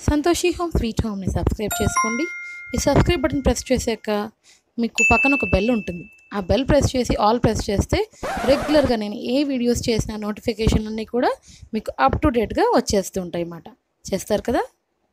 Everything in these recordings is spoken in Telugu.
సంతోషి హోమ్ స్వీట్ హోమ్ని సబ్స్క్రైబ్ చేసుకోండి ఈ సబ్స్క్రైబ్ బటన్ ప్రెస్ చేశాక మీకు పక్కన ఒక బెల్ ఉంటుంది ఆ బెల్ ప్రెస్ చేసి ఆల్ ప్రెస్ చేస్తే రెగ్యులర్గా నేను ఏ వీడియోస్ చేసిన నోటిఫికేషన్లన్నీ కూడా మీకు అప్ టు డేట్గా వచ్చేస్తూ ఉంటాయి అన్నమాట చేస్తారు కదా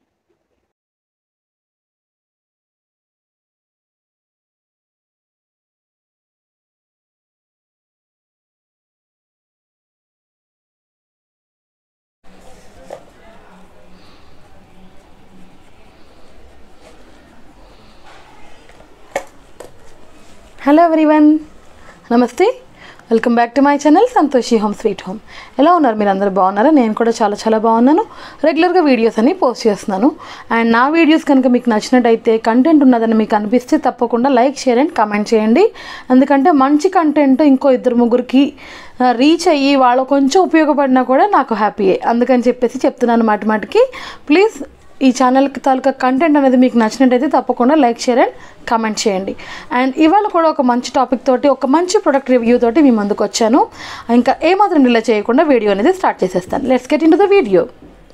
హలో ఎవ్రీవన్ నమస్తే welcome back to my channel Santoshi home sweet home ఎలా ఉన్నారు మీరు అందరూ బాగున్నారా నేను కూడా చాలా చాలా బాగున్నాను రెగ్యులర్గా వీడియోస్ అన్ని పోస్ట్ చేస్తున్నాను అండ్ నా వీడియోస్ కనుక మీకు నచ్చినట్టయితే కంటెంట్ ఉన్నదని మీకు అనిపిస్తే తప్పకుండా లైక్ షేర్ అండ్ కమెంట్ చేయండి ఎందుకంటే మంచి కంటెంట్ ఇంకో ఇద్దరు ముగ్గురికి రీచ్ అయ్యి వాళ్ళు కొంచెం ఉపయోగపడినా కూడా నాకు హ్యాపీయే అందుకని చెప్పేసి చెప్తున్నాను మాటి మాటికి ప్లీజ్ ఈ ఛానల్కి తాలూకా కంటెంట్ అనేది మీకు నచ్చినట్టయితే తప్పకుండా లైక్ షేర్ అండ్ కమెంట్ చేయండి అండ్ ఇవాళ కూడా ఒక మంచి టాపిక్ తోటి ఒక మంచి ప్రొడక్ట్ రివ్యూ తోటి మీ ముందుకు వచ్చాను ఇంకా ఏమాత్రం డిలే చేయకుండా వీడియో అనేది స్టార్ట్ చేసేస్తాను let's get into the video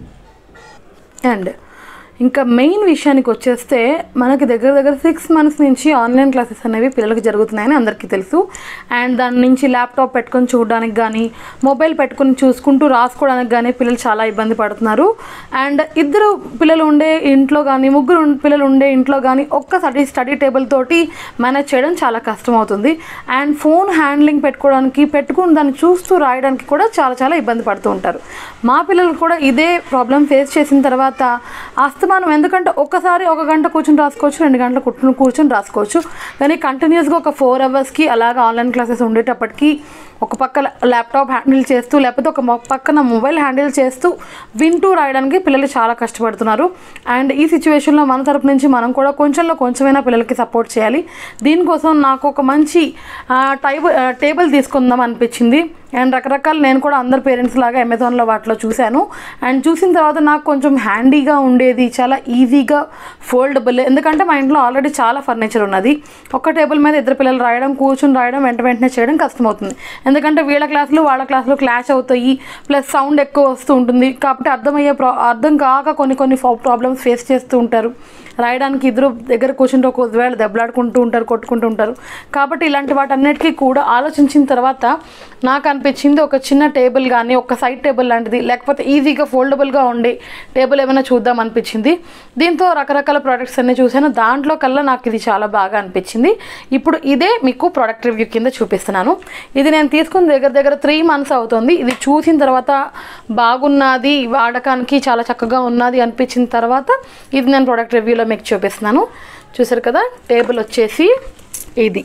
and ఇంకా మెయిన్ విషయానికి వచ్చేస్తే మనకి దగ్గర దగ్గర సిక్స్ మంత్స్ నుంచి ఆన్లైన్ క్లాసెస్ అనేవి పిల్లలకి జరుగుతున్నాయని అందరికీ తెలుసు అండ్ దాని నుంచి ల్యాప్టాప్ పెట్టుకొని చూడడానికి కానీ మొబైల్ పెట్టుకొని చూసుకుంటూ రాసుకోవడానికి కానీ పిల్లలు చాలా ఇబ్బంది పడుతున్నారు అండ్ ఇద్దరు పిల్లలు ఉండే ఇంట్లో కానీ ముగ్గురు ఉం- పిల్లలు ఉండే ఇంట్లో కానీ ఒక్క స్టడీ స్టడీ టేబుల్ తోటి మేనేజ్ చేయడం చాలా కష్టం అవుతుంది అండ్ ఫోన్ హ్యాండ్లింగ్ పెట్టుకోవడానికి పెట్టుకుని దాన్ని చూస్తూ రాయడానికి కూడా చాలా చాలా ఇబ్బంది పడుతూ ఉంటారు మా పిల్లలు కూడా ఇదే ప్రాబ్లం ఫేస్ చేసిన తర్వాత అస్తమానం ఎందుకంటే ఒక్కసారి ఒక గంట కూర్చొని రాసుకోవచ్చు రెండు గంటలు కూర్చొని కూర్చొని రాసుకోవచ్చు కానీ కంటిన్యూస్గా ఒక ఫోర్ అవర్స్కి అలాగ ఆన్లైన్ క్లాసెస్ ఉండేటప్పటికి ఒక పక్క ల్యాప్టాప్ హ్యాండిల్ చేస్తూ లేకపోతే ఒక మొ- పక్కన మొబైల్ హ్యాండిల్ చేస్తూ వింటూ రాయడానికి పిల్లలు చాలా కష్టపడుతున్నారు అండ్ ఈ సిచ్యువేషన్లో మన తరపు నుంచి మనం కూడా కొంచెంలో కొంచెమైనా పిల్లలకి సపోర్ట్ చేయాలి దీనికోసం నాకు ఒక మంచి టైబ్ టేబుల్ తీసుకుందాం అనిపించింది అండ్ రకరకాల నేను కూడా అందరు పేరెంట్స్ లాగా అమెజాన్లో వాటిలో చూశాను అండ్ చూసిన తర్వాత నాకు కొంచెం హ్యాండీగా ఉండేది చాలా ఈజీగా ఫోల్డబుల్ ఎందుకంటే మా ఇంట్లో ఆల్రెడీ చాలా ఫర్నిచర్ ఉన్నది ఒక టేబుల్ మీద ఇద్దరు పిల్లలు రాయడం కూర్చొని రాయడం వెంట వెంటనే చేయడం కష్టమవుతుంది ఎందుకంటే వీళ్ళ క్లాసులు వాళ్ళ క్లాసులు క్లాష్ అవుతాయి ప్లస్ సౌండ్ ఎక్కువ వస్తూ ఉంటుంది కాబట్టి అర్థమయ్యే ప్రా అర్థం కాక కొన్ని కొన్ని ప్రాబ్లమ్స్ ఫేస్ చేస్తూ ఉంటారు రాయడానికి ఇద్దరు దగ్గర కూర్చుంటే ఒకవేళ దెబ్బలాడుకుంటూ ఉంటారు కొట్టుకుంటూ ఉంటారు కాబట్టి ఇలాంటి వాటన్నిటికీ కూడా ఆలోచించిన తర్వాత నాకు అనిపించింది ఒక చిన్న టేబుల్ కానీ ఒక సైడ్ టేబుల్ లాంటిది లేకపోతే ఈజీగా ఫోల్డబుల్గా ఉండే టేబుల్ ఏమైనా చూద్దాం అనిపించింది దీంతో రకరకాల ప్రోడక్ట్స్ అన్నీ చూశాను దాంట్లో కల్లా నాకు ఇది చాలా బాగా అనిపించింది ఇప్పుడు ఇదే మీకు ప్రోడక్ట్ రివ్యూ కింద చూపిస్తున్నాను ఇది నేను తీసుకున్న దగ్గర దగ్గర త్రీ మంత్స్ అవుతుంది ఇది చూసిన తర్వాత బాగున్నది వాడకానికి చాలా చక్కగా ఉన్నది అనిపించిన తర్వాత ఇది నేను ప్రోడక్ట్ రివ్యూలో మీకు చూపిస్తున్నాను చూసారు కదా టేబుల్ వచ్చేసి ఇది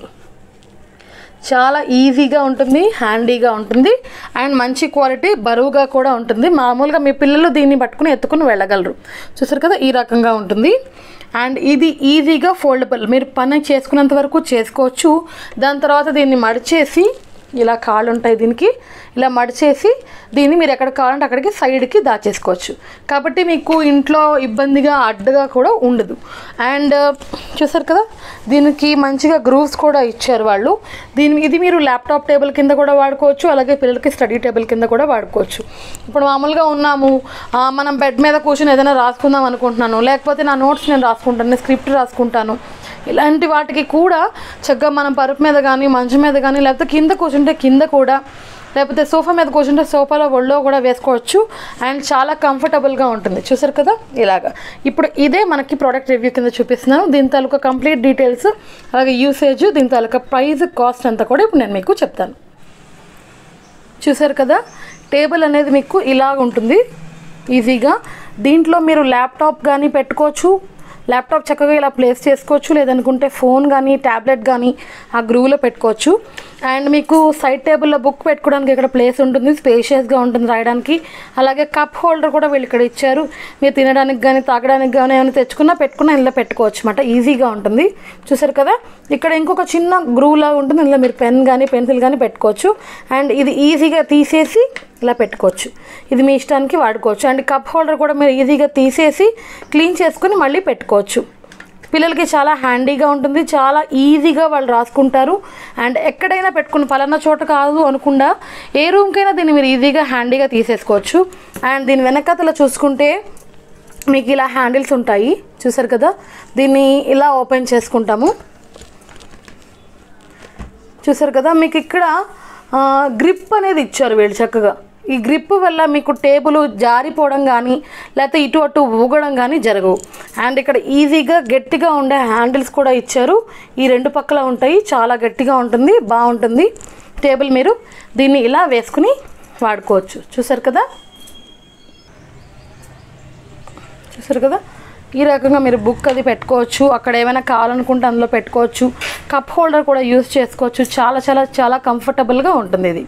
చాలా ఈజీగా ఉంటుంది హ్యాండీగా ఉంటుంది అండ్ మంచి క్వాలిటీ బరువుగా కూడా ఉంటుంది మామూలుగా మీ పిల్లలు దీన్ని పట్టుకుని ఎత్తుకుని వెళ్ళగలరు చూసారు కదా ఈ రకంగా ఉంటుంది అండ్ ఇది ఈజీగా ఫోల్డబుల్ మీరు పని చేసుకున్నంత వరకు చేసుకోవచ్చు దాని తర్వాత దీన్ని మడిచేసి ఇలా కాళ్ళు ఉంటాయి దీనికి ఇలా మడిచేసి దీన్ని మీరు ఎక్కడ కావాలంటే అక్కడికి సైడ్కి దాచేసుకోవచ్చు కాబట్టి మీకు ఇంట్లో ఇబ్బందిగా అడ్డుగా కూడా ఉండదు అండ్ చూసారు కదా దీనికి మంచిగా గ్రూవ్స్ కూడా ఇచ్చారు వాళ్ళు దీని ఇది మీరు ల్యాప్టాప్ టేబుల్ కింద కూడా వాడుకోవచ్చు అలాగే పిల్లలకి స్టడీ టేబుల్ కింద కూడా వాడుకోవచ్చు ఇప్పుడు మామూలుగా ఉన్నాము ఆ, మనం బెడ్ మీద కూర్చొని ఏదైనా రాసుకుందాం అనుకుంటున్నాను లేకపోతే నా నోట్స్ నేను రాసుకుంటాను స్క్రిప్ట్ రాసుకుంటాను ఇలాంటి వాటికి కూడా చక్కగా మనం పరుపు మీద కానీ మంచం మీద కానీ లేకపోతే కింద కూర్చుంటే కింద కూడా లేకపోతే సోఫా మీద కూర్చుంటే సోఫాలో ఒళ్ళో కూడా వేసుకోవచ్చు అండ్ చాలా కంఫర్టబుల్గా ఉంటుంది చూసారు కదా ఇలాగా ఇప్పుడు ఇదే మనకి ప్రోడక్ట్ రివ్యూ కింద చూపిస్తున్నాను దీని తాలూకా కంప్లీట్ డీటెయిల్స్ అలాగే యూసేజ్ దీని తాలూకా ప్రైస్ కాస్ట్ అంతా కూడా ఇప్పుడు నేను మీకు చెప్తాను చూసారు కదా టేబుల్ అనేది మీకు ఇలాగ ఉంటుంది ఈజీగా దీంట్లో మీరు ల్యాప్టాప్ కానీ పెట్టుకోవచ్చు ల్యాప్టాప్ చక్కగా ఇలా ప్లేస్ చేసుకోవచ్చు లేదనుకుంటే ఫోన్ కానీ ట్యాబ్లెట్ కానీ ఆ గ్రూవ్లో పెట్టుకోవచ్చు అండ్ మీకు సైడ్ టేబుల్లో బుక్ పెట్టుకోవడానికి ఇక్కడ ప్లేస్ ఉంటుంది స్పేషియస్గా ఉంటుంది రాయడానికి అలాగే కప్ హోల్డర్ కూడా వీళ్ళు ఇక్కడ ఇచ్చారు మీరు తినడానికి కానీ తాగడానికి కానీ ఏమైనా తెచ్చుకున్నా పెట్టుకున్నా ఇందులో పెట్టుకోవచ్చు అనమాట ఈజీగా ఉంటుంది చూసారు కదా ఇక్కడ ఇంకొక చిన్న గ్రూవ్ లాగా ఉంటుంది ఇందులో మీరు పెన్ కానీ పెన్సిల్ కానీ పెట్టుకోవచ్చు అండ్ ఇది ఈజీగా తీసేసి ఇలా పెట్టుకోవచ్చు ఇది మీ ఇష్టానికి వాడుకోవచ్చు అండ్ కప్ హోల్డర్ కూడా మీరు ఈజీగా తీసేసి క్లీన్ చేసుకుని మళ్ళీ పెట్టుకోవచ్చు పిల్లలకి చాలా హ్యాండీగా ఉంటుంది చాలా ఈజీగా వాళ్ళు రాసుకుంటారు అండ్ ఎక్కడైనా పెట్టుకుని పలానా చోట కాదు అనకుండా ఏ రూమ్కైనా దీన్ని మీరు ఈజీగా హ్యాండీగా తీసేసుకోవచ్చు అండ్ దీని వెనకతల చూసుకుంటే మీకు ఇలా హ్యాండిల్స్ ఉంటాయి చూసారు కదా దీన్ని ఇలా ఓపెన్ చేసుకుంటాము చూసారు కదా మీకు ఇక్కడ గ్రిప్ అనేది ఇచ్చారు వీళ్ళు చక్కగా ఈ గ్రిప్ వల్ల మీకు టేబుల్ జారిపోవడం కానీ లేకపోతే ఇటు అటు ఊగడం కానీ జరగవు అండ్ ఇక్కడ ఈజీగా గట్టిగా ఉండే హ్యాండిల్స్ కూడా ఇచ్చారు ఈ రెండు పక్కల ఉంటాయి చాలా గట్టిగా ఉంటుంది బాగుంటుంది టేబుల్ మీరు దీన్ని ఇలా వేసుకుని వాడుకోవచ్చు చూసారు కదా చూసారు కదా ఈ రకంగా మీరు బుక్ అది పెట్టుకోవచ్చు అక్కడ ఏమైనా కావాలనుకుంటే అందులో పెట్టుకోవచ్చు కప్ హోల్డర్ కూడా యూస్ చేసుకోవచ్చు చాలా చాలా చాలా కంఫర్టబుల్గా ఉంటుంది ఇది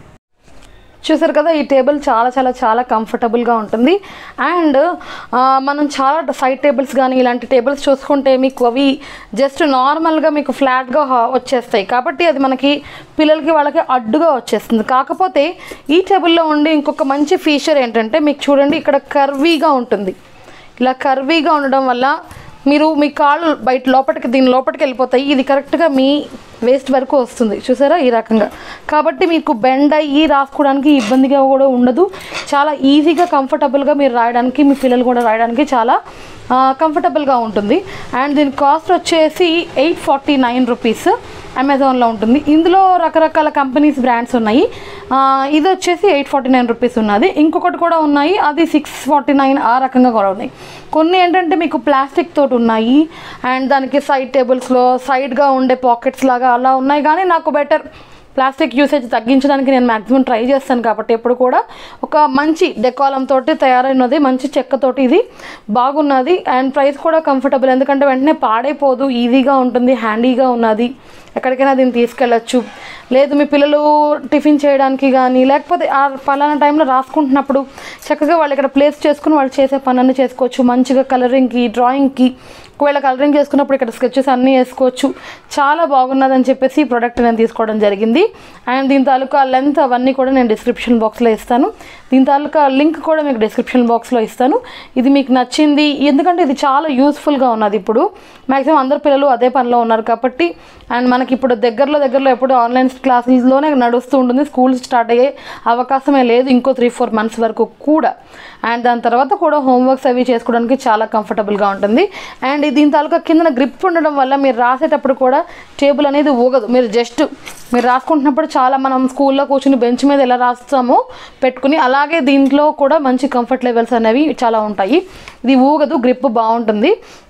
చూసారు కదా ఈ టేబుల్ చాలా చాలా చాలా కంఫర్టబుల్గా ఉంటుంది అండ్ మనం చాలా సైడ్ టేబుల్స్ కానీ ఇలాంటి టేబుల్స్ చూసుకుంటే మీకు అవి జస్ట్ నార్మల్గా మీకు ఫ్లాట్గా వచ్చేస్తాయి కాబట్టి అది మనకి పిల్లలకి వాళ్ళకి అడ్డుగా వచ్చేస్తుంది కాకపోతే ఈ టేబుల్లో ఉండే ఇంకొక మంచి ఫీచర్ ఏంటంటే మీకు చూడండి ఇక్కడ కర్వీగా ఉంటుంది ఇలా కర్వీగా ఉండడం వల్ల మీరు మీ కాళ్ళు బయట లోపలికి దీని లోపలికి వెళ్ళిపోతాయి ఇది కరెక్ట్గా మీ వేస్ట్ వరకు వస్తుంది చూసారా ఈ రకంగా కాబట్టి మీకు బెండ్ అయ్యి రాసుకోవడానికి ఇబ్బందిగా కూడా ఉండదు చాలా ఈజీగా కంఫర్టబుల్గా మీరు రాయడానికి మీ పిల్లలు కూడా రాయడానికి చాలా కంఫర్టబుల్గా ఉంటుంది అండ్ దీని కాస్ట్ వచ్చేసి ఎయిట్ ఫార్టీ నైన్ రూపీస్ అమెజాన్లో ఉంటుంది ఇందులో రకరకాల కంపెనీస్ బ్రాండ్స్ ఉన్నాయి ఆ, ఇది వచ్చేసి ఎయిట్ ఫార్టీ నైన్ రూపీస్ ఉన్నది ఇంకొకటి కూడా ఉన్నాయి అది సిక్స్ ఫార్టీ నైన్ ఆ రకంగా కూడా ఉన్నాయి కొన్ని ఏంటంటే మీకు ప్లాస్టిక్ తోటి ఉన్నాయి అండ్ దానికి సైడ్ టేబుల్స్లో సైడ్గా ఉండే పాకెట్స్ లాగా అలా ఉన్నాయి కానీ నాకు బెటర్ ప్లాస్టిక్ యూసేజ్ తగ్గించడానికి నేను మ్యాక్సిమం ట్రై చేస్తాను కాబట్టి ఎప్పుడు కూడా ఒక మంచి డెకాలం తోటి తయారైనది మంచి చెక్కతోటి ఇది బాగున్నది అండ్ ప్రైస్ కూడా కంఫర్టబుల్ ఎందుకంటే వెంటనే పాడైపోదు ఈజీగా ఉంటుంది హ్యాండీగా ఉన్నది ఎక్కడికైనా దీన్ని తీసుకెళ్ళచ్చు లేదు మీ పిల్లలు టిఫిన్ చేయడానికి కానీ లేకపోతే ఆ పలానా టైంలో రాసుకుంటున్నప్పుడు చక్కగా వాళ్ళు ఇక్కడ ప్లేస్ చేసుకుని వాళ్ళు చేసే పనులన్నీ చేసుకోవచ్చు మంచిగా కలరింగ్కి డ్రాయింగ్కి ఒకవేళ కలరింగ్ చేసుకున్నప్పుడు ఇక్కడ స్కెచెస్ అన్నీ వేసుకోవచ్చు చాలా బాగున్నదని చెప్పేసి ఈ ప్రోడక్ట్ నేను తీసుకోవడం జరిగింది అండ్ దీని తాలూకా లెంత్ అవన్నీ కూడా నేను డిస్క్రిప్షన్ బాక్స్లో ఇస్తాను దీని తాలూకా లింక్ కూడా మీకు డిస్క్రిప్షన్ బాక్స్లో ఇస్తాను ఇది మీకు నచ్చింది ఎందుకంటే ఇది చాలా యూస్ఫుల్గా ఉన్నది ఇప్పుడు మ్యాక్సిమం అందరు పిల్లలు అదే పనిలో ఉన్నారు కాబట్టి అండ్ మనకి ఇప్పుడు దగ్గరలో దగ్గరలో ఎప్పుడు ఆన్లైన్ క్లాసెస్లోనే నడుస్తూ ఉంటుంది స్కూల్ స్టార్ట్ అయ్యే అవకాశమే లేదు ఇంకో త్రీ ఫోర్ మంత్స్ వరకు కూడా అండ్ దాని తర్వాత కూడా హోంవర్క్స్ అవి చేసుకోవడానికి చాలా కంఫర్టబుల్గా ఉంటుంది అండ్ దీని తాలూకా కింద గ్రిప్ ఉండడం వల్ల మీరు రాసేటప్పుడు కూడా టేబుల్ అనేది ఊగదు మీరు జస్ట్ మీరు రాసుకుంటున్నప్పుడు చాలా మనం స్కూల్లో కూర్చుని బెంచ్ మీద ఎలా రాస్తామో పెట్టుకుని అలాగే దీంట్లో కూడా మంచి కంఫర్ట్ లెవెల్స్ అనేవి చాలా ఉంటాయి ఇది ఊగదు గ్రిప్ బాగుంటుంది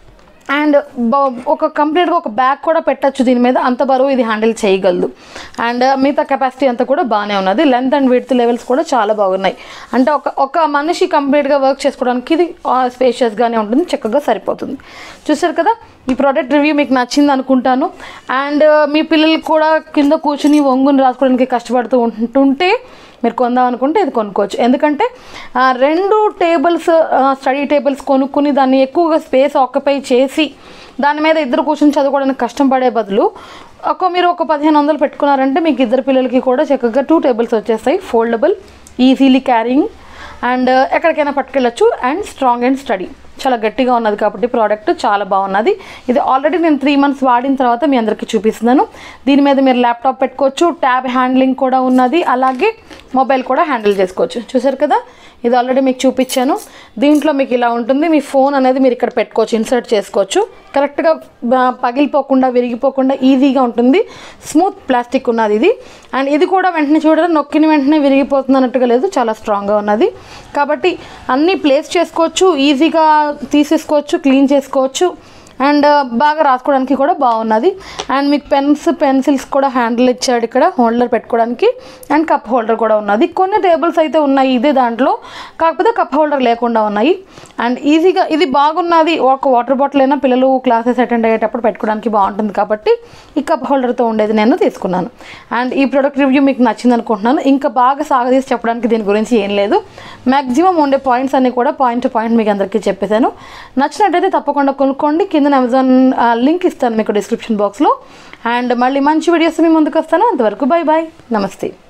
అండ్ బ- ఒక కంప్లీట్గా ఒక బ్యాగ్ కూడా పెట్టచ్చు దీని మీద అంత బరువు ఇది హ్యాండిల్ చేయగలదు అండ్ మిగతా కెపాసిటీ అంతా కూడా బాగానే ఉన్నది లెంత్ అండ్ విడ్త్ లెవెల్స్ కూడా చాలా బాగున్నాయి అంటే ఒక ఒక మనిషి కంప్లీట్గా వర్క్ చేసుకోవడానికి ఇది స్పేషియస్గానే ఉంటుంది చక్కగా సరిపోతుంది చూసారు కదా ఈ ప్రోడక్ట్ రివ్యూ మీకు నచ్చింది అనుకుంటాను అండ్ మీ పిల్లలు కూడా కింద కూర్చుని ఒంగుని రాసుకోవడానికి కష్టపడుతూ ఉంటుంటే మీరు కొందాం అనుకుంటే ఇది కొనుక్కోవచ్చు ఎందుకంటే ఆ, రెండు టేబుల్స్ స్టడీ టేబుల్స్ కొనుక్కుని దాన్ని ఎక్కువగా స్పేస్ ఆక్యుపై చేసి దాని మీద ఇద్దరు కూర్చొని చదువుకోవడానికి కష్టం పడే బదులు ఒక మీరు ఒక పదిహేను వందలు పెట్టుకున్నారంటే మీకు ఇద్దరు పిల్లలకి కూడా చక్కగా టూ టేబుల్స్ వచ్చేస్తాయి ఫోల్డబుల్ ఈజీలీ క్యారింగ్ అండ్ ఎక్కడికైనా పట్టుకెళ్ళచ్చు అండ్ స్ట్రాంగ్ అండ్ స్టడీ చాలా గట్టిగా ఉన్నది కాబట్టి ప్రోడక్ట్ చాలా బాగున్నది ఇది ఆల్రెడీ నేను త్రీ మంత్స్ వాడిన తర్వాత మీ అందరికీ చూపిస్తున్నాను దీని మీద మీరు ల్యాప్టాప్ పెట్టుకోవచ్చు ట్యాబ్ హ్యాండ్లింగ్ కూడా ఉన్నది అలాగే మొబైల్ కూడా హ్యాండిల్ చేసుకోవచ్చు చూసారు కదా ఇది ఆల్రెడీ మీకు చూపించాను దీంట్లో మీకు ఇలా ఉంటుంది మీ ఫోన్ అనేది మీరు ఇక్కడ పెట్టుకోవచ్చు ఇన్సర్ట్ చేసుకోవచ్చు కరెక్ట్గా బ- పగిలిపోకుండా విరిగిపోకుండా ఈజీగా ఉంటుంది స్మూత్ ప్లాస్టిక్ ఉన్నది ఇది అండ్ ఇది కూడా వెంటనే చూడడం నొక్కిన వెంటనే విరిగిపోతుంది అన్నట్టుగా లేదు చాలా స్ట్రాంగ్గా ఉన్నది కాబట్టి అన్నీ ప్లేస్ చేసుకోవచ్చు ఈజీగా తీసేసుకోవచ్చు క్లీన్ చేసుకోవచ్చు అండ్ బాగా రాసుకోవడానికి కూడా బాగున్నది అండ్ మీకు పెన్స్ పెన్సిల్స్ కూడా హ్యాండిల్ ఇచ్చాడు ఇక్కడ హోల్డర్ పెట్టుకోవడానికి అండ్ కప్ హోల్డర్ కూడా ఉన్నది కొన్ని టేబుల్స్ అయితే ఉన్నాయి ఇదే దాంట్లో కాకపోతే కప్ హోల్డర్ లేకుండా ఉన్నాయి అండ్ ఈజీగా ఇది బాగున్నది ఒక వాటర్ బాటిల్ అయినా పిల్లలు క్లాసెస్ అటెండ్ అయ్యేటప్పుడు పెట్టుకోవడానికి బాగుంటుంది కాబట్టి ఈ కప్ హోల్డర్తో ఉండేది నేను తీసుకున్నాను అండ్ ఈ ప్రోడక్ట్ రివ్యూ మీకు నచ్చింది అనుకుంటున్నాను ఇంకా బాగా సాగదీసి చెప్పడానికి దీని గురించి ఏం లేదు మ్యాక్సిమం ఉండే పాయింట్స్ అన్ని కూడా పాయింట్ టు పాయింట్ మీకు అందరికీ చెప్పేశాను నచ్చినట్టయితే తప్పకుండా కొనుక్కోండి కింద అమెజాన్ లింక్ ఇస్తాను మీకు డిస్క్రిప్షన్ బాక్స్లో అండ్ మళ్ళీ మంచి వీడియోస్ మీ ముందుకు వస్తాను అంతవరకు బాయ్ బాయ్ నమస్తే